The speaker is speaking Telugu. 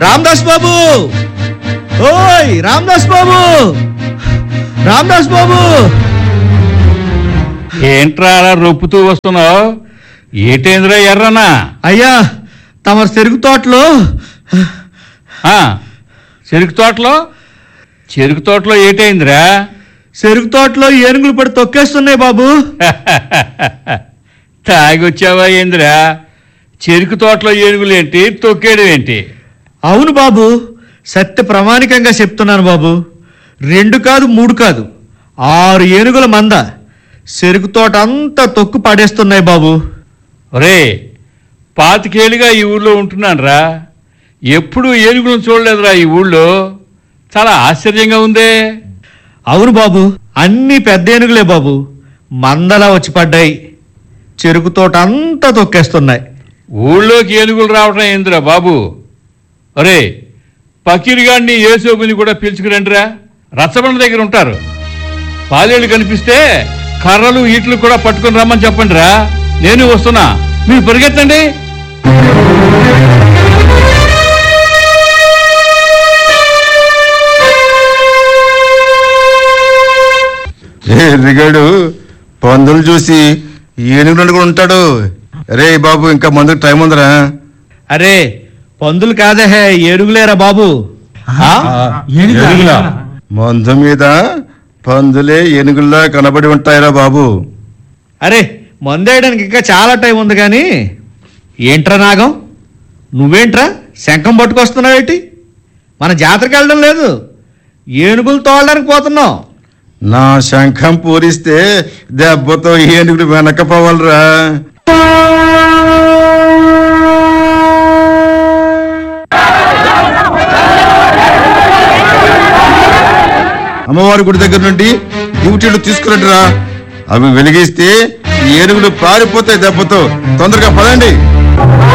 రామదాస్ బాబు ఓయ్ రామదాస్ బాబు రామదాస్ బాబు ఏంట్రా అలా రొప్పుతూ వస్తున్నావు ఏటేంద్రా ఎర్రనా అయ్యా తమ చెరుకు తోటలో ఆ, చెరుకు తోటలో చెరుకు తోటలో ఏటైందిరా చెరుకు తోటలో ఏనుగులు పడి తొక్కేస్తున్నాయి బాబు తాగొచ్చావా ఏందిరా చెరుకు తోటలో ఏనుగులేంటి తొక్కేడు ఏంటి అవును బాబు సత్య ప్రామాణికంగా చెప్తున్నాను బాబు రెండు కాదు మూడు కాదు ఆరు ఏనుగుల మంద చెరుకు తోట అంతా తొక్కు పడేస్తున్నాయి బాబు ఒరే పాతికేళ్ళుగా ఈ ఊళ్ళో ఉంటున్నానురా ఎప్పుడూ ఏనుగులను చూడలేదురా ఈ ఊళ్ళో చాలా ఆశ్చర్యంగా ఉందే అవును బాబు అన్ని పెద్ద ఏనుగులే బాబు మందలా వచ్చి పడ్డాయి చెరుకు తోట అంతా తొక్కేస్తున్నాయి ఊళ్ళోకి ఏనుగులు రావటం ఏందిరా బాబు ఒరే పకీరుగాడిని ఏసోబుని కూడా పిలుచుకురండిరా రచ్చబండ దగ్గర ఉంటారు పాలేళ్ళు కనిపిస్తే కర్రలు ఈట్లు కూడా పట్టుకొని రమ్మని చెప్పండి రా నేను వస్తున్నా మీరు పరిగెత్తండి ఎర్రిగాడు పందులు చూసి ఏనుగులు కూడా ఉంటాడు రే బాబు ఇంకా మందుకు టైం ఉందిరా అరే పందులు కాదే ఏనుగులేరా బాబు ఆ? మందు మీద పందులే ఏనుగుల్లా కనబడి ఉంటాయిరా బాబు అరే మందేయడానికి ఇంకా చాలా టైం ఉంది కానీ ఏంట్రా నాగం నువ్వేంట్రా శంఖం పట్టుకొస్తున్నావేటి మన జాతరకి వెళ్ళడం లేదు ఏనుగులు తోలడానికి పోతున్నావు నా శంఖం పూరిస్తే దెబ్బతో ఏనుగులు వెనకపోవాలరా అమ్మవారి గుడి దగ్గర నుండి డ్యూటీలు తీసుకురండిరా అవి వెలిగిస్తే ఈ ఏనుగులు పారిపోతాయి దెబ్బతో తొందరగా పదండి